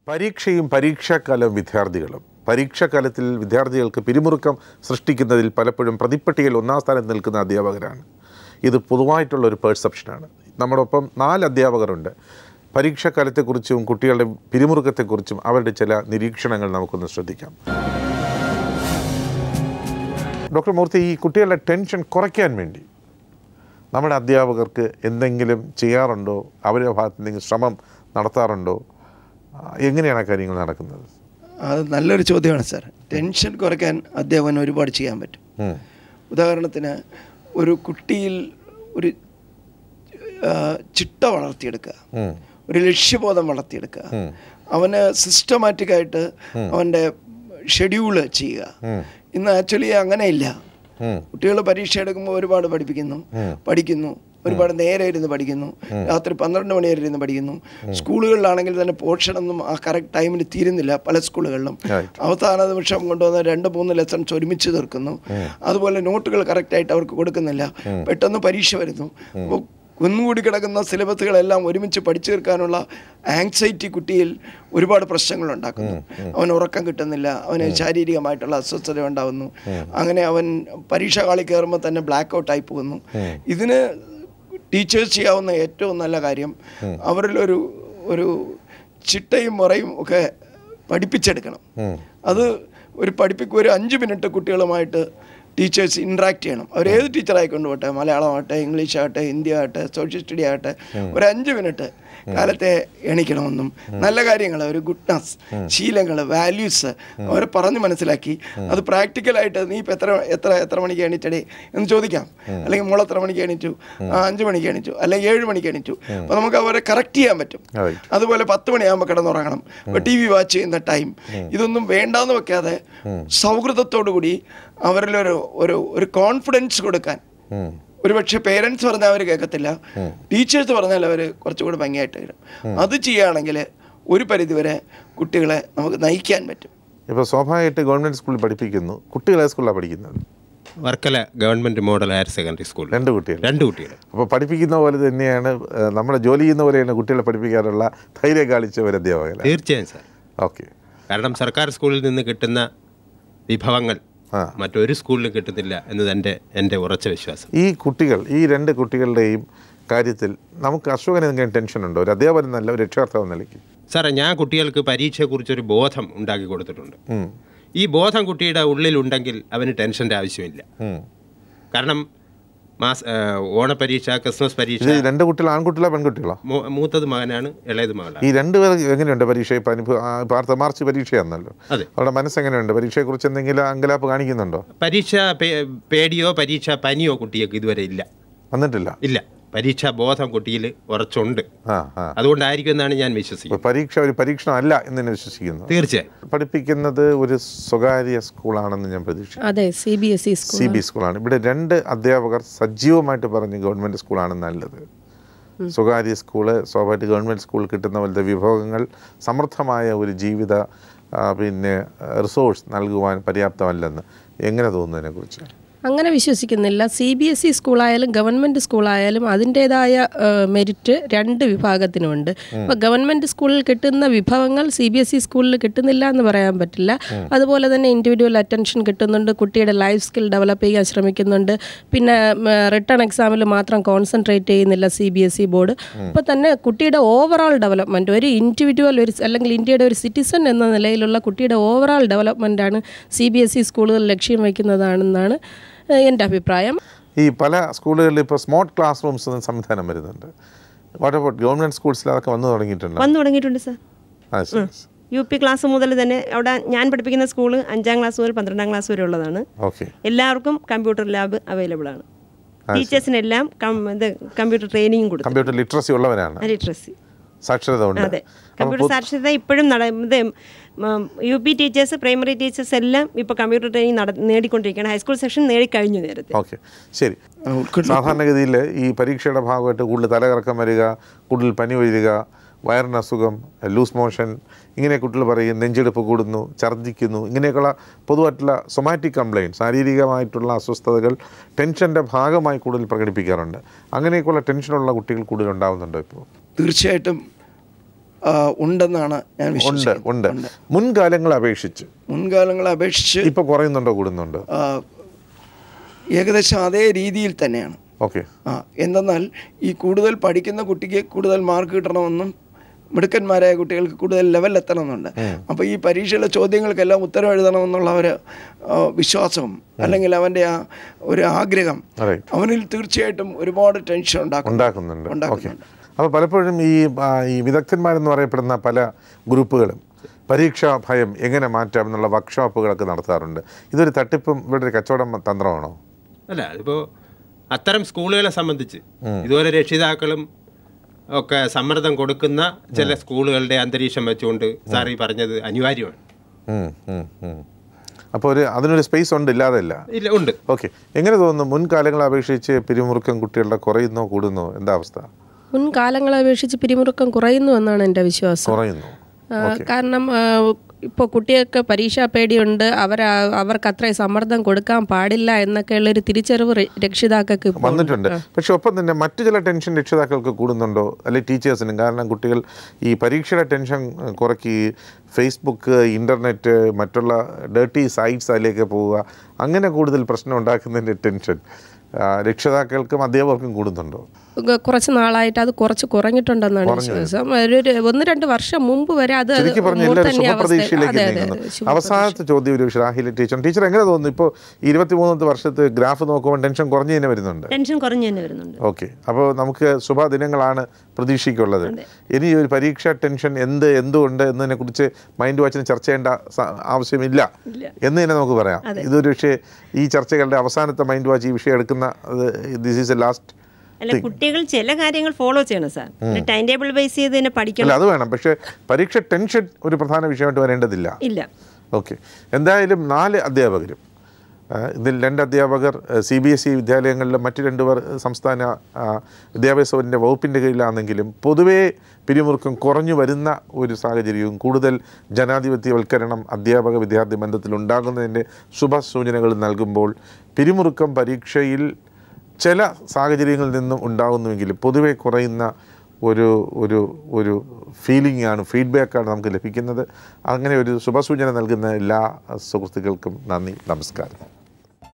പരീക്ഷയും പരീക്ഷാക്കാലം വിദ്യാർത്ഥികളും പരീക്ഷാക്കാലത്തിൽ വിദ്യാർത്ഥികൾക്ക് പിരിമുറുക്കം സൃഷ്ടിക്കുന്നതിൽ പലപ്പോഴും പ്രതിപ്പട്ടികയിൽ ഒന്നാം സ്ഥാനത്ത് നിൽക്കുന്ന അധ്യാപകരാണ് ഇത് പൊതുവായിട്ടുള്ള ഒരു പെർസെപ്ഷനാണ് നമ്മോടൊപ്പം നാല് അധ്യാപകരുണ്ട് പരീക്ഷാക്കാലത്തെക്കുറിച്ചും കുട്ടികളുടെ പിരിമുറുക്കത്തെക്കുറിച്ചും അവരുടെ ചില നിരീക്ഷണങ്ങൾ നമുക്കൊന്ന് ശ്രദ്ധിക്കാം ഡോക്ടർ മൂർത്തി ഈ കുട്ടികളുടെ ടെൻഷൻ കുറയ്ക്കാൻ വേണ്ടി നമ്മുടെ അധ്യാപകർക്ക് എന്തെങ്കിലും ചെയ്യാറുണ്ടോ അവരുടെ ഭാഗത്ത് എന്തെങ്കിലും ശ്രമം നടത്താറുണ്ടോ ആ, എങ്ങനെയാണ് ആ കാര്യങ്ങൾ നടക്കുന്നത് അത് നല്ലൊരു ചോദ്യമാണ് സാർ ടെൻഷൻ കുറയ്ക്കാൻ അധ്യാപകന് ഒരുപാട് ചെയ്യാൻ പറ്റും ഉം. ഉദാഹരണത്തിന് ഒരു കുട്ടിയിൽ ഒരു ആ, ചിട്ട വളർത്തിയെടുക്കുക ഉം. ഒരു ലക്ഷ്യബോധം വളർത്തിയെടുക്കുക ഉം. അവന് സിസ്റ്റമാറ്റിക്കായിട്ട് അവൻ്റെ ഷെഡ്യൂള് ചെയ്യുക ഉം. ഇന്ന് ആക്ച്വലി അങ്ങനെയില്ല ഉം. കുട്ടികൾ പരീക്ഷ എടുക്കുമ്പോൾ ഒരുപാട് പഠിപ്പിക്കുന്നു പഠിക്കുന്നു ഒരുപാട് നേരെ ഇരുന്ന് പഠിക്കുന്നു രാത്രി പന്ത്രണ്ട് മണി വരെ ഇരുന്ന് പഠിക്കുന്നു സ്കൂളുകളിലാണെങ്കിൽ തന്നെ പോർഷനൊന്നും ആ കറക്റ്റ് ടൈമിന് തീരുന്നില്ല പല സ്കൂളുകളിലും Right. അവസാന നിമിഷം കൊണ്ടുവന്ന് രണ്ട് മൂന്ന് ലെസൺസ് ഒരുമിച്ച് തീർക്കുന്നു അതുപോലെ നോട്ടുകൾ കറക്റ്റായിട്ട് അവർക്ക് കൊടുക്കുന്നില്ല പെട്ടെന്ന് പരീക്ഷ വരുന്നു അപ്പോൾ കുന്നുകൂടി കിടക്കുന്ന സിലബസുകളെല്ലാം ഒരുമിച്ച് പഠിച്ചു തീർക്കാനുള്ള ആങ്സൈറ്റി കുട്ടിയിൽ ഒരുപാട് പ്രശ്നങ്ങൾ ഉണ്ടാക്കുന്നു അവൻ ഉറക്കം കിട്ടുന്നില്ല അവന് ശാരീരികമായിട്ടുള്ള അസ്വസ്ഥത ഉണ്ടാകുന്നു അങ്ങനെ അവൻ പരീക്ഷ കാളി കയറുമ്പോൾ തന്നെ ബ്ലാക്ക് ഔട്ട് ആയി പോകുന്നു ഇതിന് ടീച്ചേഴ്സ് ചെയ്യാവുന്ന ഏറ്റവും നല്ല കാര്യം അവരിലൊരു ഒരു ചിട്ടയും മുറയും ഒക്കെ പഠിപ്പിച്ചെടുക്കണം അത് ഒരു പഠിപ്പിക്കുക ഒരു അഞ്ച് മിനിറ്റ് കുട്ടികളുമായിട്ട് ടീച്ചേഴ്സ് ഇൻട്രാക്ട് ചെയ്യണം അവർ ഏത് ടീച്ചറായിക്കൊണ്ട് പോട്ടെ മലയാളമാകട്ടെ ഇംഗ്ലീഷ് ആകട്ടെ ഹിന്ദി ആകട്ടെ സോഷ്യൽ സ്റ്റഡി ആകട്ടെ ഒരു അഞ്ച് മിനിറ്റ് കാലത്തെ എണിക്കണമെന്നും നല്ല കാര്യങ്ങൾ ഒരു ഗുഡ്നസ് ശീലങ്ങൾ വാല്യൂസ് അവരെ പറഞ്ഞ് മനസ്സിലാക്കി അത് പ്രാക്ടിക്കലായിട്ട് നീ ഇപ്പം എത്ര എത്ര എത്ര മണിക്ക് എണീറ്റടേ എന്ന് ചോദിക്കാം അല്ലെങ്കിൽ മോൾ എത്ര മണിക്ക് എണീറ്റു ആ അഞ്ച് മണിക്ക് എണീറ്റു അല്ലെങ്കിൽ ഏഴ് മണിക്ക് എണീറ്റു അപ്പോൾ നമുക്ക് അവരെ കറക്റ്റ് ചെയ്യാൻ പറ്റും Right. അതുപോലെ പത്ത് മണിയാകുമ്പോൾ കിടന്നുറങ്ങണം ഇപ്പോൾ ടി വി വാച്ച് ചെയ്യുന്ന ടൈം ഇതൊന്നും വേണ്ടാന്ന് വെക്കാതെ സൗഹൃദത്തോടു കൂടി അവരിലൊരു ഒരു ഒരു കോൺഫിഡൻസ് കൊടുക്കാൻ ഉം. ഒരുപക്ഷെ പേരൻസ് പറഞ്ഞാൽ അവർ കേൾക്കത്തില്ല ടീച്ചേഴ്സ് പറഞ്ഞാൽ അവർ കുറച്ചുകൂടി ഭംഗിയായിട്ട് വരും അത് ചെയ്യുകയാണെങ്കിൽ ഒരു പരിധിവരെ കുട്ടികളെ നമുക്ക് നയിക്കാൻ പറ്റും ഇപ്പോൾ സ്വാഭാവികമായിട്ട് ഗവൺമെൻറ് സ്കൂളിൽ പഠിപ്പിക്കുന്നു കുട്ടികൾ ഏത് സ്കൂളിലാണ് പഠിക്കുന്നത് Varkala government model higher secondary school രണ്ട് കുട്ടികൾ രണ്ട് കുട്ടികൾ അപ്പോൾ പഠിപ്പിക്കുന്ന പോലെ തന്നെയാണ് ഏഹ്, നമ്മളെ ജോലി ചെയ്യുന്ന പോലെയാണ് കുട്ടികളെ പഠിപ്പിക്കാനുള്ള ധൈര്യം കാണിച്ച ഒരു അധ്യാപകൻ തീർച്ചയായും സാർ ഓക്കെ കാരണം സർക്കാർ സ്കൂളിൽ നിന്ന് കിട്ടുന്ന വിഭവങ്ങൾ ആ. മറ്റൊരു സ്കൂളിലും കിട്ടുന്നില്ല എന്നത് എൻ്റെ എൻ്റെ ഉറച്ച വിശ്വാസം ഈ കുട്ടികൾ ഈ രണ്ട് കുട്ടികളുടെയും കാര്യത്തിൽ നമുക്ക് അശോകന് എന്തെങ്കിലും ടെൻഷൻ ഉണ്ടോ ഒരു അധ്യാപകൻ എന്നല്ല ഒരു രക്ഷകർത്താവ് എന്ന നിലയ്ക്ക് സാറേ ഞാൻ കുട്ടികൾക്ക് പരീക്ഷയെക്കുറിച്ചൊരു ബോധം ഉണ്ടാക്കി കൊടുത്തിട്ടുണ്ട് ഉം. ഈ ബോധം കുട്ടിയുടെ ഉള്ളിലുണ്ടെങ്കിൽ അവന് ടെൻഷൻ്റെ ആവശ്യമില്ല ഉം. കാരണം മാസ് ആ, ഓണപരീക്ഷ ക്രിസ്മസ് പരീക്ഷ ഇത് രണ്ട് കുട്ടികൾ ആൺകുട്ടികളോ പെൺകുട്ടികളോ മൂ- മൂത്തത് മകനാണ് ഇളയത് മകളാണ് ഈ രണ്ടുപേർ എങ്ങനെയുണ്ട് പരീക്ഷ ഇപ്പം അനുഭവം ആ, ഇപ്പം അടുത്ത മാർച്ച് പരീക്ഷയാണല്ലോ അതെ അവരുടെ മനസ്സെങ്ങനെയുണ്ട് പരീക്ഷയെക്കുറിച്ച് എന്തെങ്കിലും അങ്കലാപ്പ് കാണിക്കുന്നുണ്ടോ പരീക്ഷ പേ- പേടിയോ പരീക്ഷ പനിയോ കുട്ടികൾക്ക് ഇതുവരെ ഇല്ല വന്നിട്ടില്ല ഇല്ല പരീക്ഷാ ബോധം കുട്ടിയിൽ ഉറച്ചുണ്ട് ആ ആ അതുകൊണ്ടായിരിക്കും എന്നാണ് ഞാൻ ഇപ്പൊ വിശ്വസിക്കുന്നത് പരീക്ഷ ഒരു പരീക്ഷണം അല്ല എന്ന് തന്നെ വിശ്വസിക്കുന്നു തീർച്ചയായും പഠിപ്പിക്കുന്നത് ഒരു സ്വകാര്യ സ്കൂളാണെന്ന് ഞാൻ പ്രതീക്ഷിക്കുന്നു അതെ C B S E school C B സ്കൂളാണ് ഇവിടെ രണ്ട് അധ്യാപകർ സജീവമായിട്ട് പറഞ്ഞ് ഗവൺമെൻറ് സ്കൂളാണ് നല്ലത് സ്വകാര്യ സ്കൂള് സ്വാഭാവികമായിട്ട് ഗവൺമെൻറ് സ്കൂളിൽ കിട്ടുന്ന പോലത്തെ വിഭവങ്ങൾ സമർത്ഥമായ ഒരു ജീവിത ആ, പിന്നെ റിസോഴ്സ് നൽകുവാൻ പര്യാപ്തമല്ലെന്ന് എങ്ങനെ തോന്നുന്നു അതിനെക്കുറിച്ച് അങ്ങനെ വിശ്വസിക്കുന്നില്ല സി ബി എസ് ഇ സ്കൂളായാലും ഗവൺമെൻറ് സ്കൂളായാലും അതിൻ്റേതായ മെരിറ്റ് രണ്ട് വിഭാഗത്തിനുമുണ്ട് അപ്പോൾ ഗവൺമെൻറ് സ്കൂളിൽ കിട്ടുന്ന വിഭവങ്ങൾ സി ബി എസ് ഇ സ്കൂളിൽ കിട്ടുന്നില്ല എന്ന് പറയാൻ പറ്റില്ല അതുപോലെ തന്നെ ഇൻഡിവിജ്വൽ അറ്റൻഷൻ കിട്ടുന്നുണ്ട് കുട്ടിയുടെ ലൈഫ് സ്കിൽ ഡെവലപ്പ് ചെയ്യാൻ ശ്രമിക്കുന്നുണ്ട് പിന്നെ റിട്ടേൺ എക്സാമിൽ മാത്രം കോൺസെൻട്രേറ്റ് ചെയ്യുന്നില്ല C B S E board അപ്പോൾ തന്നെ കുട്ടിയുടെ ഓവറോൾ ഡെവലപ്മെൻറ്റ് ഒരു ഇൻഡിവിജ്വൽ ഒരു അല്ലെങ്കിൽ ഇന്ത്യയുടെ ഒരു സിറ്റിസൺ എന്ന നിലയിലുള്ള കുട്ടിയുടെ ഓവറോൾ ഡെവലപ്മെൻറ്റാണ് സി ബി എസ് ഇ സ്കൂളുകൾ ലക്ഷ്യം വയ്ക്കുന്നതാണെന്നാണ് ഏഹ്, എൻ്റെ അഭിപ്രായം ഈ പല സ്കൂളുകളിൽ ഇപ്പോൾ സ്മാർട്ട് ക്ലാസ് റൂംസ് എന്ന സംവിധാനം വരുന്നുണ്ട് വാട്ട് അബൌട്ട് ഗവൺമെൻറ് സ്കൂൾസിൽ അതൊക്കെ വന്നു തുടങ്ങിയിട്ടുണ്ട് വന്നു തുടങ്ങിയിട്ടുണ്ട് സാർ ആ ശരി യു പി ക്ലാസ് മുതൽ തന്നെ അവിടെ ഞാൻ പഠിപ്പിക്കുന്ന സ്കൂള് അഞ്ചാം ക്ലാസ് മുതൽ പന്ത്രണ്ടാം ക്ലാസ് വരെ ഉള്ളതാണ് ഓക്കെ എല്ലാവർക്കും കമ്പ്യൂട്ടർ ലാബ് അവൈലബിൾ ആണ് ടീച്ചേഴ്സിനെല്ലാം കം- ഇത് കമ്പ്യൂട്ടർ ട്രെയിനിങ് കൊടുക്കും കമ്പ്യൂട്ടർ ലിറ്ററസി ഉള്ളവരാണ് ലിറ്ററസി സാക്ഷരത ഉണ്ട് അതെ കമ്പ്യൂട്ടർ സാക്ഷരത ഇപ്പോഴും നട ഇത് U P teachers primary teachers എല്ലാം ഇപ്പോൾ കമ്പ്യൂട്ടർ ട്രെയിനിങ് നട നേടിക്കൊണ്ടിരിക്കുകയാണ് ഹൈസ്കൂൾ സെക്ഷൻ നേടിക്കഴിഞ്ഞു നേരത്തെ ഓക്കെ ശരി സാധാരണഗതിയിൽ ഈ പരീക്ഷയുടെ ഭാഗമായിട്ട് കൂടുതൽ തലകറക്കം വരിക കൂടുതൽ പനി വരിക വയറിന് അസുഖം ലൂസ് മോഷൻ ഇങ്ങനെ കുട്ടികൾ പറയും നെഞ്ചെടുപ്പ് കൂടുന്നു ഛർദ്ദിക്കുന്നു ഇങ്ങനെയൊക്കെയുള്ള പൊതുവായിട്ടുള്ള സൊമാറ്റിക് കംപ്ലയിൻറ്റ് ശാരീരികമായിട്ടുള്ള അസ്വസ്ഥതകൾ ടെൻഷൻ്റെ ഭാഗമായി കൂടുതൽ പ്രകടിപ്പിക്കാറുണ്ട് അങ്ങനെയൊക്കെയുള്ള ടെൻഷനുള്ള കുട്ടികൾ കൂടുതൽ ഉണ്ടാകുന്നുണ്ടോ ഇപ്പോൾ തീർച്ചയായിട്ടും ആ, ഉണ്ടെന്നാണ് ഞാൻ ഉണ്ട് വിശ്വസിക്കുന്നത് ഉണ്ട് മുൻകാലങ്ങളെ അപേക്ഷിച്ച് മുൻകാലങ്ങളെ അപേക്ഷിച്ച് ഇപ്പൊ കുറയുന്നുണ്ടോ കൂടുന്നുണ്ടോ ആ, ഏകദേശം അതേ രീതിയിൽ തന്നെയാണ് ഓക്കെ ആ എന്തെന്നാൽ ഈ കൂടുതൽ പഠിക്കുന്ന കുട്ടിക്ക് കൂടുതൽ മാർക്ക് കിട്ടണമെന്നും മിടുക്കന്മാരായ കുട്ടികൾക്ക് കൂടുതൽ ലെവൽ എത്തണമെന്നുണ്ട് അപ്പോൾ ഈ പരീക്ഷയിലെ ചോദ്യങ്ങൾക്കെല്ലാം ഉത്തരം എഴുതണമെന്നുള്ള ഒരു ആ, വിശ്വാസവും അല്ലെങ്കിൽ അവൻ്റെ ആ ഒരു ആഗ്രഹം Right. അവനിൽ തീർച്ചയായിട്ടും ഒരുപാട് ടെൻഷൻ ഉണ്ടാക്കും ഉണ്ടാക്കുന്നുണ്ട് ഓക്കെ ഉണ്ടാക്കുന്നുണ്ട് അപ്പോൾ പലപ്പോഴും ഈ ആ, ഈ വിദഗ്ധന്മാരെന്ന് പറയപ്പെടുന്ന പല ഗ്രൂപ്പുകളും പരീക്ഷാ ഭയം എങ്ങനെ മാറ്റാം എന്നുള്ള വർക്ക്ഷോപ്പുകളൊക്കെ നടത്താറുണ്ട് ഇതൊരു തട്ടിപ്പും ഇവിടെ ഒരു കച്ചവടം തന്ത്രമാണോ അല്ല അതിപ്പോൾ അത്തരം സ്കൂളുകളെ സംബന്ധിച്ച് ഇതുപോലെ രക്ഷിതാക്കളും ഒക്കെ സമ്മർദ്ദം കൊടുക്കുന്ന ചില സ്കൂളുകളുടെ അന്തരീക്ഷം വെച്ചുകൊണ്ട് സാർ ഈ പറഞ്ഞത് അനിവാര്യമാണ് ഉം, ഉം, ഉം. അപ്പോൾ ഒരു അതിനൊരു സ്പേസ് ഉണ്ട് ഇല്ലാതെയല്ല ഇല്ല ഉണ്ട് ഓക്കെ എങ്ങനെ തോന്നുന്നു മുൻകാലങ്ങളെ അപേക്ഷിച്ച് പിരിമുറുക്കം കുട്ടികളുടെ കുറയുന്നോ കൂടുന്നോ എന്താ അവസ്ഥ മുൻകാലങ്ങളെ അപേക്ഷിച്ച് പിരിമുറുക്കം കുറയുന്നു എന്നാണ് എൻ്റെ വിശ്വാസം കുറയുന്നു ആ, കാരണം ഇപ്പോൾ കുട്ടികൾക്ക് പരീക്ഷാ പേടിയുണ്ട് അവർ അവർക്ക് അത്രയും സമ്മർദ്ദം കൊടുക്കാൻ പാടില്ല എന്നൊക്കെയുള്ളൊരു തിരിച്ചറിവ് ര- രക്ഷിതാക്കൾക്ക് ഇപ്പോൾ ഉണ്ട്. വന്നിട്ടുണ്ട് പക്ഷെ ഒപ്പം തന്നെ മറ്റു ചില ടെൻഷൻ രക്ഷിതാക്കൾക്ക് കൂടുന്നുണ്ടോ അല്ലെങ്കിൽ ടീച്ചേഴ്സിനും കാരണം കുട്ടികൾ ഈ പരീക്ഷയുടെ ടെൻഷൻ കുറയ്ക്ക് ഫേസ്ബുക്ക് ഇൻ്റർനെറ്റ് മറ്റുള്ള ഡേർട്ടി സൈറ്റ്സ് അതിലേക്ക് പോവുക അങ്ങനെ കൂടുതൽ പ്രശ്നം ഉണ്ടാക്കുന്നതിൻ്റെ ടെൻഷൻ ആ, രക്ഷിതാക്കൾക്കും അധ്യാപകർക്കും കൂടുന്നുണ്ടോ ഗ- കുറച്ച് നാളായിട്ട് അത് കുറച്ച് കുറഞ്ഞിട്ടുണ്ടെന്നാണ് വിശ്വാസം ഒരു ഒരു ഒന്ന് രണ്ട് വർഷം മുമ്പ് വരെ അത് അത് ചുരുക്കി പറഞ്ഞ more എല്ലാവരും തന്നെ അവസ്ഥ- ശുഭപ്രതീക്ഷയിലേക്ക് അതെ, അതെ, നീങ്ങുന്നു ശുഭപ്രതീക്ഷ. അവസാനത്തെ ചോദ്യം ഒരു ഷാഹില ടീച്ചർ ടീച്ചർ എങ്ങനെ തോന്നുന്നു ഇപ്പോൾ ഇരുപത്തിമൂന്നാമത്തെ വർഷത്തെ ഗ്രാഫ് നോക്കുമ്പോൾ ടെൻഷൻ കുറഞ്ഞു തന്നെ വരുന്നുണ്ട് ടെൻഷൻ കുറഞ്ഞു തന്നെ വരുന്നുണ്ട് ഓക്കെ അപ്പോൾ നമുക്ക് ശുഭദിനങ്ങളാണ് പ്രതീക്ഷിക്കുള്ളത് ഇനി ഒരു പരീക്ഷാ ടെൻഷൻ എന്ത് എന്തുകൊണ്ട് എന്നതിനെ കുറിച്ച് മൈൻഡ് വാച്ചിന് ചർച്ച ചെയ്യേണ്ട സ- ആവശ്യമില്ല എന്ന് തന്നെ നമുക്ക് പറയാം ഇതൊരു പക്ഷേ ഈ ചർച്ചകളുടെ അവസാനത്തെ മൈൻഡ് വാച്ച് ഈ വിഷയം എടുക്കുന്ന ദിസ് ഈസ് എ ലാസ്റ്റ് അല്ല കുട്ടികൾ ചില കാര്യങ്ങൾ ഫോളോ ചെയ്യണം സാർ ടൈം ടേബിൾ ബേസ് ചെയ്ത് തന്നെ പഠിക്കണം അല്ല അത് വേണം പക്ഷേ പരീക്ഷ ടെൻഷൻ ഒരു പ്രധാന വിഷയമായിട്ട് വരേണ്ടതില്ല ഇല്ല ഓക്കെ എന്തായാലും നാല് അധ്യാപകരും ആ, ഇതിൽ രണ്ട് അധ്യാപകർ സി ബി എസ് ഇ വിദ്യാലയങ്ങളിലെ മറ്റ് രണ്ട് പേർ സംസ്ഥാന ആ, വിദ്യാഭ്യാസ വകുപ്പിൻ്റെ വകുപ്പിൻ്റെ കീഴിലാണെങ്കിലും പൊതുവേ പിരിമുറുക്കം കുറഞ്ഞു വരുന്ന ഒരു സാഹചര്യവും കൂടുതൽ ജനാധിപത്യവൽക്കരണം അധ്യാപക വിദ്യാർത്ഥി ബന്ധത്തിൽ ഉണ്ടാകുന്നതിൻ്റെ ശുഭസൂചനകൾ നൽകുമ്പോൾ പിരിമുറുക്കം പരീക്ഷയിൽ ചില സാഹചര്യങ്ങളിൽ നിന്നും ഉണ്ടാകുന്നുവെങ്കിലും പൊതുവെ കുറയുന്ന ഒരു ഒരു ഒരു ഫീലിംഗ് ആണ് ഫീഡ്ബാക്കാണ് നമുക്ക് ലഭിക്കുന്നത് അങ്ങനെ ഒരു ശുഭസൂചന നൽകുന്ന എല്ലാ സുഹൃത്തുക്കൾക്കും നന്ദി നമസ്കാരം